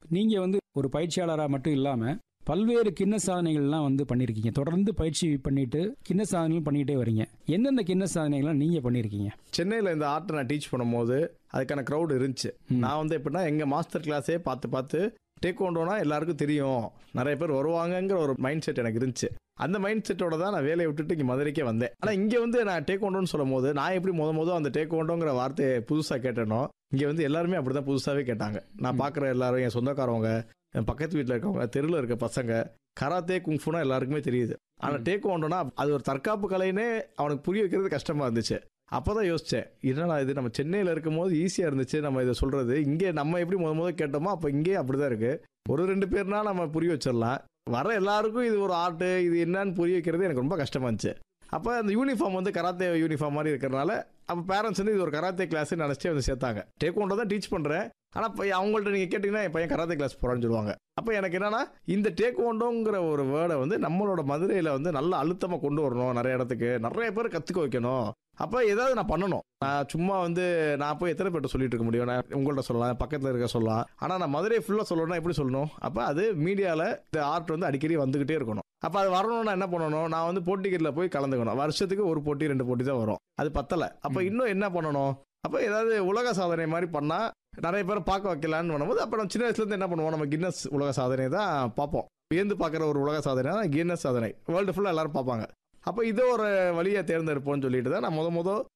நீங்க வந்து ஒரு பயிற்சியாளராக மட்டும் இல்லாம பல்வேறு கிண்ண சாதனைகள்லாம் வந்து பண்ணியிருக்கீங்க தொடர்ந்து பயிற்சி பண்ணிட்டு கிண்ண சாதனைகள் பண்ணிக்கிட்டே வரீங்க எந்தெந்த கிண்ண சாதனைகள்லாம் நீங்க பண்ணியிருக்கீங்க சென்னையில் இந்த ஆர்ட்டை நான் டீச் பண்ணும்போது அதுக்கான க்ரௌட் இருந்துச்சு ம். நான் வந்து எப்படின்னா எங்கள் மாஸ்டர் கிளாஸே பார்த்து பார்த்து டேக்வாண்டோனா எல்லாருக்கும் தெரியும் நிறைய பேர் வருவாங்கங்கிற ஒரு மைண்ட் செட் எனக்கு இருந்துச்சு அந்த மைண்ட் செட்டோட தான் நான் வேலையை விட்டுட்டு இங்கே மதுரைக்கே வந்தேன் ஆனால் இங்கே வந்து நான் டேக்வாண்டோன்னு சொல்லும் போது நான் எப்படி முத முத அந்த டேக்வாண்டோங்கிற வார்த்தையை புதுசாக கேட்டேனோ இங்கே வந்து எல்லாருமே அப்படி தான் புதுசாகவே கேட்டாங்க நான் ம். பார்க்குற எல்லாரும் என் சொந்தக்காரவங்க என் பக்கத்து வீட்டில் இருக்கவங்க தெருவில் இருக்க பசங்க கராத்தே குங்ஃபுனா எல்லாருக்குமே தெரியுது ஆனால் ம். டேக்வாண்டோனா அது ஒரு தற்காப்பு கலைன்னே அவனுக்கு புரிய வைக்கிறது கஷ்டமாக இருந்துச்சு அப்பதான் யோசிச்சேன் என்னடா இது நம்ம சென்னையில் இருக்கும்போது ஈஸியாக இருந்துச்சு நம்ம இதை சொல்றது இங்கே நம்ம எப்படி முத முத கேட்டோமோ அப்போ இங்கேயே அப்படிதான் இருக்கு ஒரு ரெண்டு பேர்னா நம்ம புரிய வச்சிடலாம் வர எல்லாருக்கும் இது ஒரு ஆர்ட்டு இது என்னன்னு புரிய வைக்கிறது எனக்கு ரொம்ப கஷ்டமா இருந்துச்சு அப்போ அந்த யூனிஃபார்ம் வந்து கராத்தே யூனிஃபார்ம் மாதிரி இருக்கிறனால அப்போ பேரண்ட்ஸ் வந்து இது ஒரு கராத்தே கிளாஸ் நினச்சி வந்து சேர்த்தாங்க டேக்வாண்டோ தான் டீச் பண்ணுறேன் ஆனால் இப்போ அவங்கள்ட்ட நீங்கள் கேட்டிங்கன்னா என் பையன் கராத்தே கிளாஸ் போகிறான்னு சொல்லுவாங்க அப்போ எனக்கு என்னன்னா இந்த டேக்வாண்டோங்கிற ஒரு வேர்டை வந்து நம்மளோட மதுரையில் வந்து நல்ல அழுத்தமாக கொண்டு வரணும் நிறைய இடத்துக்கு நிறைய பேர் கற்றுக்க வைக்கணும் அப்போ ஏதாவது நான் பண்ணணும் நான் சும்மா வந்து நான் போய் எத்தனை பேர்ட்ட சொல்லிட்டு இருக்க முடியும் நான் உங்கள்ட்ட சொல்லலாம் பக்கத்தில் இருக்க சொல்லலாம் ஆனால் நான் மதுரை ஃபுல்லாக சொல்லணும்னா எப்படி சொல்லணும் அப்போ அது மீடியாவில் இந்த ஆர்ட் வந்து அடிக்கடி வந்துகிட்டே இருக்கணும் அப்போ அது வரணும்னா என்ன பண்ணணும் நான் வந்து போட்டிகளில் போய் கலந்துக்கணும் வருஷத்துக்கு ஒரு போட்டி ரெண்டு போட்டி தான் வரும் அது பத்தலை அப்போ ம். இன்னும் என்ன பண்ணணும் அப்போ ஏதாவது உலக சாதனை மாதிரி பண்ணால் நிறைய பேரை பார்க்க வைக்கலான்னு பண்ணும்போது அப்போ நம்ம சின்ன வயசுலேருந்து என்ன பண்ணுவோம் நம்ம கின்னஸ் உலக சாதனை தான் பார்ப்போம் வியந்து பார்க்குற ஒரு உலக சாதனை தான் கின்னஸ் சாதனை வேர்ல்டு ஃபுல்லாக எல்லாரும் பார்ப்பாங்க அப்போ இதோ ஒரு வழியை தேர்ந்தெடுப்போம்னு சொல்லிட்டு தான் நான் முத முத